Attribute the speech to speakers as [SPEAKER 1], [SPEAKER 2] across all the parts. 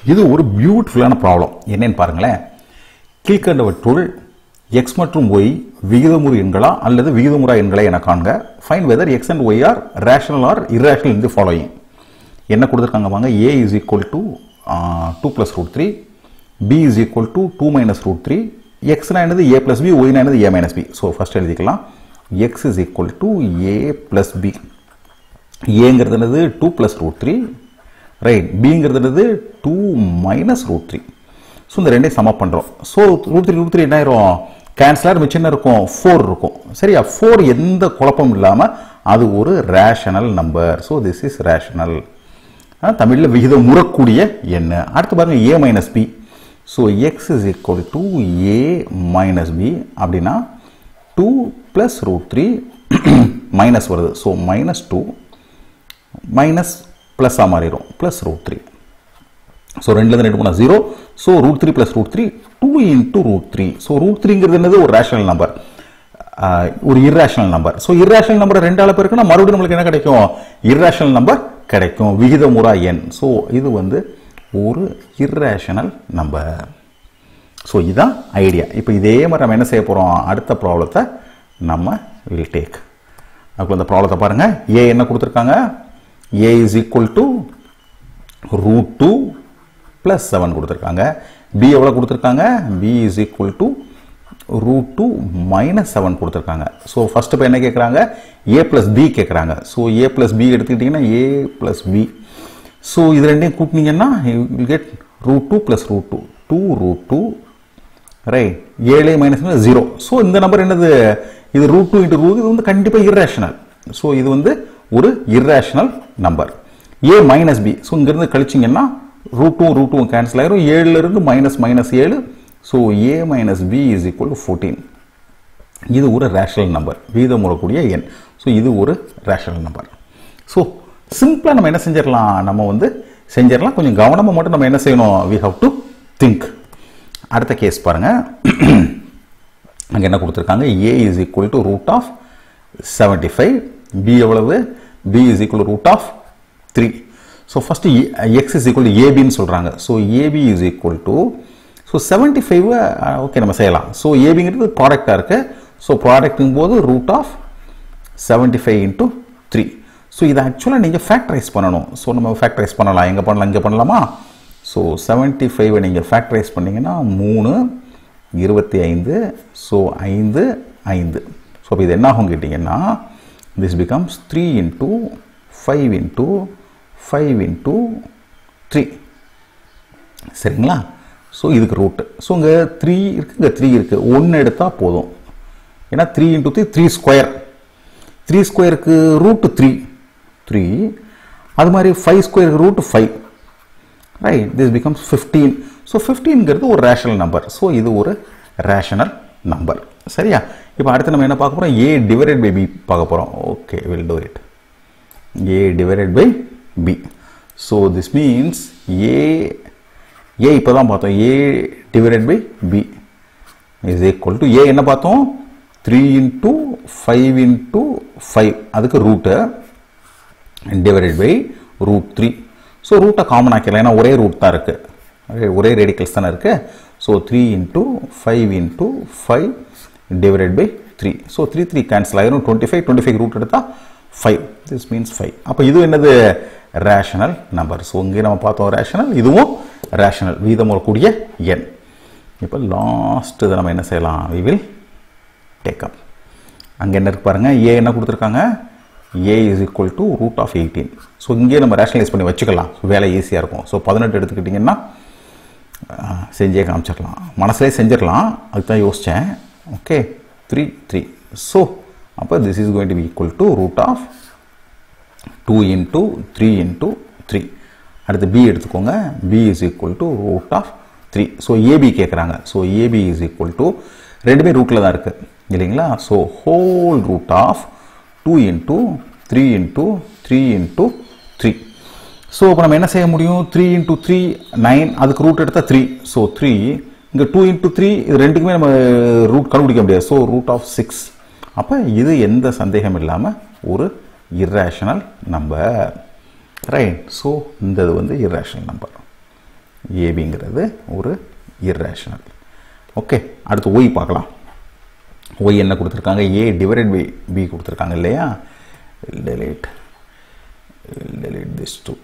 [SPEAKER 1] இது ஒரு பியூட்டிஃபுல்லான ப்ராப்ளம் என்னன்னு பாருங்களேன் கீழ்கண்டவற்றுள் எக்ஸ் மற்றும் ஒய் விகிதமுறு எண்களா அல்லது விகிதமுறா எண்களை என காண்க find whether x and y are rational or irrational இந்த ஃபாலோயிங் என்ன கொடுத்துருக்காங்க வாங்க a is equal to two plus root three b is equal to two minus root three எக்ஸ்னா என்னது ஏ ப்ளஸ் பி ஒய்னா என்னது a minus b so first எழுதிக்கலாம் x is equal to a plus b ஏங்கிறது என்னது two plus root three right பிங்கிறது என்னது two minus root three so இந்த ரெண்டையும் சமப் பண்ணுறோம் so root three root three என்ன ஆயிரும் கேன்சலாக மிச்சம் என்ன இருக்கும் ஃபோர் இருக்கும் சரியா ஃபோர் எந்த குழப்பமும் இல்லாமல் அது ஒரு rational number so this is rational தமிழில் விகிதம் முறக்கூடிய எண் அடுத்து பாருங்க a minus b so x is equal to a minus b அப்படின்னா two plus root three minus வருது ஸோ மைனஸ் டூ மைனஸ் ப்ளஸ்ஸாக மாறிடும் ப்ளஸ் ரூட் த்ரீ ஸோ ரெண்டுலேருந்து ரெண்டு மூணு zero so root three plus root three two into root three so root த்ரீங்கிறது என்னது ஒரு ரேஷனல் நம்பர் ஒரு irrational number so irrational number ரெண்டு அளவு இருக்குன்னா மறுபடியும் நம்மளுக்கு என்ன கிடைக்கும் இர்ரேஷனல் நம்பர் கிடைக்கும் விகிதமுறா எண் ஸோ இது வந்து ஒரு இர்ரேஷனல் நம்பர் ஸோ இதுதான் ஐடியா இப்போ இதே மாதிரி நம்ம என்ன செய்ய போகிறோம் அடுத்த ப்ராப்ளத்தை நம்ம வில் டேக் அப்போ இந்த ப்ராப்ளத்தை பாருங்கள் ஏ என்ன கொடுத்துருக்காங்க a is equal to root two plus seven கொடுத்துருக்காங்க பி எவ்வளோ கொடுத்துருக்காங்க b is equal to root two minus seven கொடுத்துருக்காங்க ஸோ ஃபஸ்ட்டு இப்போ என்ன கேட்குறாங்க ஏ ப்ளஸ் பி கேட்குறாங்க ஸோ ஏ ப்ளஸ் பி எடுத்துக்கிட்டிங்கன்னா ஏ ப்ளஸ் பி ஸோ இது ரெண்டையும் கூட்டினீங்கன்னா will get root two plus root two two root two right ஏழு மைனஸ் ஜீரோ ஸோ இந்த நம்பர் என்னது இது ரூட் டூ இன்ட்டு ரூட் இது வந்து கண்டிப்பாக இர்ரேஷனல் ஸோ இது வந்து ஒரு irrational number a minus b so இங்கேருந்து கழிச்சிங்கன்னா root two root two cancel ஆயிரும் ஏழுலேருந்து மைனஸ் மைனஸ் ஏழு so a minus b is equal to fourteen இது ஒரு ரேஷனல் நம்பர் வீதம் வரக்கூடிய எண் ஸோ இது ஒரு ரேஷனல் நம்பர் ஸோ சிம்பிளாக நம்ம என்ன செஞ்சிடலாம் நம்ம வந்து செஞ்சிடலாம் கொஞ்சம் கவனமாக மட்டும் நம்ம என்ன செய்யணும் வி ஹவ் டு திங்க் அடுத்த கேஸ் பாருங்க அங்கே என்ன கொடுத்துருக்காங்க a is equal to root of seventy five b எவ்வளவு b is equal root of three so first x is equal to ஏபின்னு சொல்கிறாங்க so a b is equal to so seventy five okay நம்ம செய்யலாம் so ஏபிங்கிறது ப்ராடக்டாக இருக்குது so ப்ராடக்ட்டுங்கும் போது root of seventy five into three so இதை ஆக்சுவலாக நீங்கள் ஃபேக்டரைஸ் பண்ணணும் ஸோ நம்ம ஃபேக்டரைஸ் பண்ணலாம் எங்கே பண்ணலாம் இங்கே பண்ணலாமா ஸோ செவன்ட்டி ஃபைவை நீங்கள் ஃபேக்டரைஸ் பண்ணிங்கன்னா மூணு இருபத்தி ஐந்து ஸோ ஐந்து ஐந்து ஸோ இப்போ இது என்ன ஆகும் கேட்டிங்கன்னா this becomes three into five into five into three சரிங்களா ஸோ இதுக்கு ரூட்டு ஸோ இங்கே த்ரீ இருக்குது இங்கே த்ரீ இருக்குது ஒன்று எடுத்தால் போதும் ஏன்னா three into three three square three ஸ்கொயருக்கு ரூட்டு த்ரீ த்ரீ அது மாதிரி ஃபைவ் ஸ்கொயருக்கு root five right this becomes fifteen so ஃபிஃப்டீன்கிறது ஒரு ரேஷனல் நம்பர் ஸோ இது ஒரு ரேஷனல் நம்பர் சரியா இப்போ அடுத்து நம்ம என்ன பார்க்க போகிறோம் ஏ டிவைடட் பை பி பார்க்க போகிறோம் okay will do it a divided by b so this means a a இப்போ தான் பார்த்தோம் a divided by b is equal to a என்ன பார்த்தோம் three into five into five அதுக்கு root divided by root three so ரூட்டை common ஆக்கிடலாம் ஏன்னா ஒரே ரூட் தான் இருக்குது ஒரே ரேடிக்கல்ஸ் தானே இருக்குது so three into five into five divided by three so three three cancel ஆகிரும் twenty five twenty five root எடுத்தால் ஃபைவ் திஸ் மீன்ஸ் ஃபைவ் அப்போ இது என்னது ரேஷனல் நம்பர் ஸோ இங்கே நம்ம பார்த்தோம் ரேஷனல் இதுவும் ரேஷனல் வீதம் வரக்கூடிய எண் இப்போ லாஸ்ட் இதை நம்ம என்ன செய்யலாம் வி வில் டேக்கப் அங்கே என்ன இருக்கு பாருங்கள் ஏ என்ன கொடுத்துருக்காங்க a is equal to root of eighteen so இங்கே நம்ம ரேஷனலைஸ் பண்ணி வச்சுக்கலாம் ஸோ வேலை ஈஸியாக இருக்கும் ஸோ பதினெட்டு எடுத்துக்கிட்டிங்கன்னா செஞ்சே காமிச்சிடலாம் மனசுலேயே செஞ்சிடலாம் அதுக்கு தான் யோசித்தேன் ஓகே த்ரீ த்ரீ ஸோ அப்போ this is going to be equal to root of two into three into three அடுத்து பி எடுத்துக்கோங்க b is equal to root of three so a b கேட்குறாங்க so a b is equal to ரெண்டுமே ரூட்டில் தான் இருக்குது இல்லைங்களா so whole root of two into three into three into three so இப்போ நம்ம என்ன செய்ய முடியும் த்ரீ இன்ட்டு த்ரீ நைன் அதுக்கு ரூட் எடுத்தால் த்ரீ ஸோ த்ரீ இங்கே டூ இன்ட்டு த்ரீ இது ரெண்டுக்குமே நம்ம ரூட் கண்டுபிடிக்க முடியாது ஸோ ரூட் ஆஃப் சிக்ஸ் அப்போ இது எந்த சந்தேகம் இல்லாமல் ஒரு இர்ரேஷனல் நம்பர் ரைட் ஸோ இந்த இது வந்து இர்ரேஷனல் நம்பர் ஏபிங்கிறது ஒரு இர்ரேஷனல் ஓகே அடுத்து ஒய் பார்க்கலாம் ஒய் என்ன கொடுத்துருக்காங்க ஏ டிவைடட் பை பி கொடுத்துருக்காங்க இல்லையா டெலிட் டெலிட் திஸ் டூ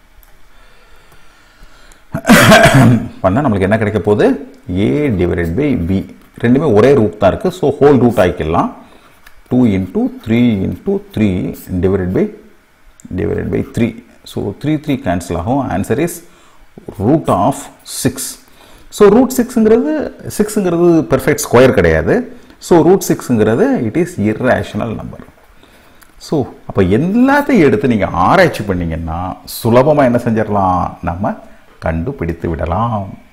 [SPEAKER 1] பண்ணால் நம்மளுக்கு என்ன கிடைக்க போகுது ஏ டிவைடட் பை பி ரெண்டுமே ஒரே ரூட் தான் இருக்குது ஸோ ஹோல் ரூட் ஆக்கிடலாம் two into three into three divided by divided by three so three three cancel ஆகும் answer is root of six so root சிக்ஸுங்கிறது சிக்ஸுங்கிறது பெர்ஃபெக்ட் ஸ்கொயர் கிடையாது ஸோ ரூட் சிக்ஸுங்கிறது it is irrational number so அப்போ எல்லாத்தையும் எடுத்து நீங்கள் ஆராய்ச்சி பண்ணீங்கன்னா சுலபமாக என்ன செஞ்சிடலாம் நம்ம கண்டுபிடித்து விடலாம்